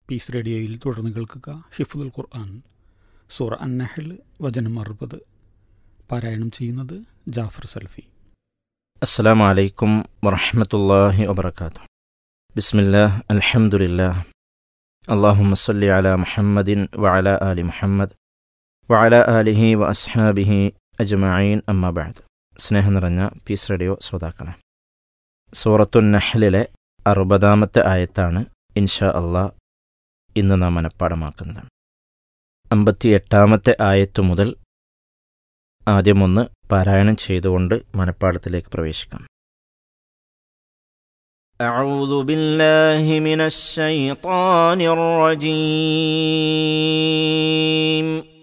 piece റേഡിയോയിൽ തുടർന്ന് കേൾക്കുക ഹിഫുദുൽ ഖുർആൻ സൂറ അന്നഹൽ വചനം അറുപത് പാരായണം ചെയ്യുന്നത് ജാഫർ സൽഫി السلام عليكم ورحمة الله وبركاته بسم الله الحمد لله اللهم صل على محمد وعلى آل محمد وعلى آله وأصحابه أجمعين أما بعد സ്നേഹം നിറഞ്ഞ പീസ് റേഡിയോ ശ്രോതാക്കളെ സൂറത്തു നഹ്ലിലെ അറുപതാമത്തെ ആയത്താണ് ഇൻഷാ അള്ളാ ഇന്ന് നാം മനഃപ്പാടമാക്കുന്നത് അമ്പത്തിയെട്ടാമത്തെ ആയത്തു മുതൽ ആദ്യമൊന്ന് പാരായണം ചെയ്തുകൊണ്ട് മനഃപ്പാടത്തിലേക്ക് പ്രവേശിക്കാം أعوذ بالله من الشيطان الرجيم